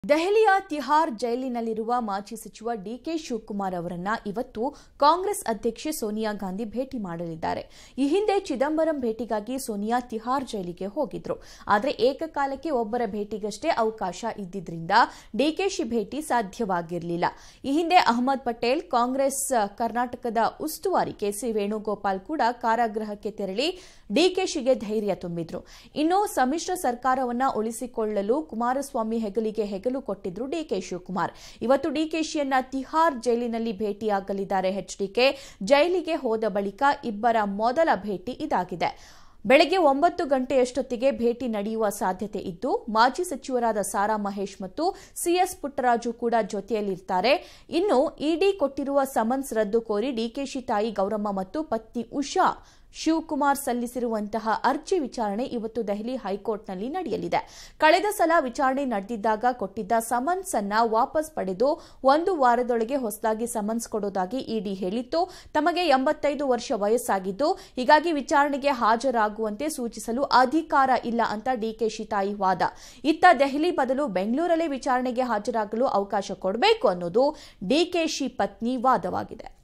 ದೆಹಲಿಯ ತಿಹಾರ್ ಜೈಲಿನಲ್ಲಿರುವ ಮಾಜಿ ಸಚಿವ ಡಿಕೆ ಶಿವಕುಮಾರ್ ಅವರನ್ನ ಇವತ್ತು ಕಾಂಗ್ರೆಸ್ ಅಧ್ಯಕ್ಷೆ ಸೋನಿಯಾ ಗಾಂಧಿ ಭೇಟಿ ಮಾಡಲಿದ್ದಾರೆ ಈ ಹಿಂದೆ ಚಿದಂಬರಂ ಭೇಟಿಗಾಗಿ ಸೋನಿಯಾ ತಿಹಾರ್ ಜೈಲಿಗೆ ಹೋಗಿದ್ರು ಆದರೆ ಏಕಕಾಲಕ್ಕೆ ಒಬ್ಬರ ಭೇಟಿಗಷ್ಟೇ ಅವಕಾಶ ಇದ್ದಿದ್ರಿಂದ ಡಿಕೆಶಿ ಭೇಟಿ ಸಾಧ್ಯವಾಗಿರಲಿಲ್ಲ ಈ ಹಿಂದೆ ಅಹಮದ್ ಪಟೇಲ್ ಕಾಂಗ್ರೆಸ್ ಕರ್ನಾಟಕದ ಉಸ್ತುವಾರಿ ಕೆಸಿ ವೇಣುಗೋಪಾಲ್ ಕೂಡ ಕಾರಾಗೃಹಕ್ಕೆ ತೆರಳಿ ಡಿಕೆಶಿಗೆ ಧೈರ್ಯ ತುಂಬಿದ್ರು ಇನ್ನು ಸಮ್ಮಿಶ್ರ ಸರ್ಕಾರವನ್ನ ಉಳಿಸಿಕೊಳ್ಳಲು ಕುಮಾರಸ್ವಾಮಿ ಹೆಗಲಿಗೆ ಹೆಗಲು ಕೊಟ್ಟಿದ್ರು ಡಿಕೆ ಶಿವಕುಮಾರ್ ಇವತ್ತು ಡಿಕೆಶಿಯನ್ನ ತಿಹಾರ್ ಜೈಲಿನಲ್ಲಿ ಭೇಟಿಯಾಗಲಿದ್ದಾರೆ ಎಚ್ಡಿಕೆ ಜೈಲಿಗೆ ಹೋದ ಬಳಿಕ ಇಬ್ಬರ ಮೊದಲ ಭೇಟಿ ಇದಾಗಿದೆ ಬೆಳಗ್ಗೆ ಒಂಬತ್ತು ಗಂಟೆಯಷ್ಟೊತ್ತಿಗೆ ಭೇಟಿ ನಡೆಯುವ ಸಾಧ್ಯತೆ ಇದ್ದು ಮಾಜಿ ಸಚಿವರಾದ ಸಾರಾ ಮಹೇಶ್ ಮತ್ತು ಸಿಎಸ್ ಪುಟ್ಟರಾಜು ಕೂಡ ಜೊತೆಯಲ್ಲಿರ್ತಾರೆ ಇನ್ನು ಇಡಿ ಕೊಟ್ಟಿರುವ ಸಮನ್ಸ್ ರದ್ದು ಕೋರಿ ಡಿಕೆಶಿ ತಾಯಿ ಗೌರಮ್ಮ ಮತ್ತು ಪತ್ನಿ ಉಷಾ ಶಿವಕುಮಾರ್ ಸಲ್ಲಿಸಿರುವಂತಹ ಅರ್ಜಿ ವಿಚಾರಣೆ ಇವತ್ತು ದೆಹಲಿ ಹೈಕೋರ್ಟ್ನಲ್ಲಿ ನಡೆಯಲಿದೆ ಕಳೆದ ಸಲ ವಿಚಾರಣೆ ನಡೆದಿದ್ದಾಗ ಕೊಟ್ಟಿದ್ದ ಸಮನ್ಸ್ ಅನ್ನ ವಾಪಸ್ ಪಡೆದು ಒಂದು ವಾರದೊಳಗೆ ಹೊಸದಾಗಿ ಸಮನ್ಸ್ ಕೊಡೋದಾಗಿ ಇಡಿ ಹೇಳಿತ್ತು ತಮಗೆ ಎಂಬತ್ತೈದು ವರ್ಷ ವಯಸ್ಸಾಗಿದ್ದು ಹೀಗಾಗಿ ವಿಚಾರಣೆಗೆ ಹಾಜರಾಗುವಂತೆ ಸೂಚಿಸಲು ಅಧಿಕಾರ ಇಲ್ಲ ಅಂತ ಡಿಕೆಶಿ ತಾಯಿ ವಾದ ಇತ್ತ ದೆಹಲಿ ಬದಲು ಬೆಂಗಳೂರಲ್ಲೇ ವಿಚಾರಣೆಗೆ ಹಾಜರಾಗಲು ಅವಕಾಶ ಕೊಡಬೇಕು ಅನ್ನೋದು ಡಿಕೆಶಿ ಪತ್ನಿ ವಾದವಾಗಿದೆ